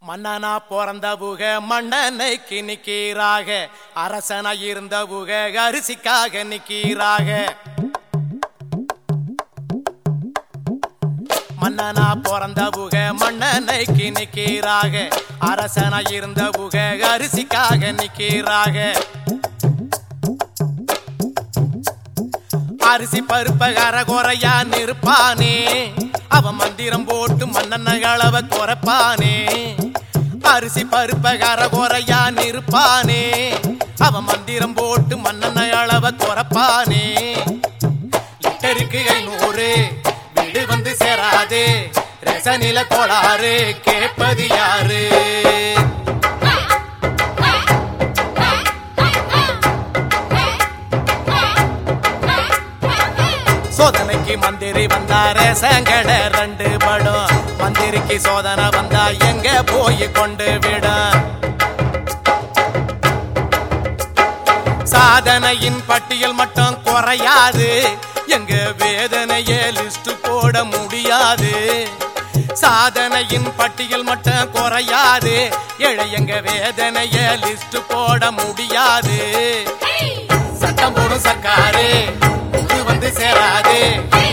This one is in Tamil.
மன்னனா பிறந்த புக மன்னனைக்கு நிக்கீராக அரசனா இருந்த புக அரிசிக்காக நிக்கீராக மன்னனா பிறந்த புக மன்னனைக்கு நிக்கீராக அரசனா இருந்த புக அரிசிக்காக நிக்கீராக அரிசி பருப்ப கரகுறையா நிற்பானே அவன் மந்திரம் போட்டு மன்னன அளவ குறைப்பானே அரிசி பருப்ப கரகுறையா நிற்பானே அவன் மந்திரம் போட்டு மன்னன அளவ குறைப்பானே லிட்டருக்கு ஐநூறு வீடு வந்து சேராது ரசனில கோளாறு கேட்பது யாரு சோதனைக்கு மந்திரி வந்தாரே சங்கட ரெண்டு படம் மந்திரிக்கு சோதனை வந்தா எங்க போய் கொண்டு விடும் சாதனையின் பட்டியல் மட்டும் குறையாது எங்க வேதனைய லிஸ்ட் போட முடியாது சாதனையின் பட்டியல் மட்டும் குறையாது ஏழை எங்க வேதனைய லிஸ்ட் போட முடியாது சட்டம் போடும் சர்க்காரு இது வந்து சேராது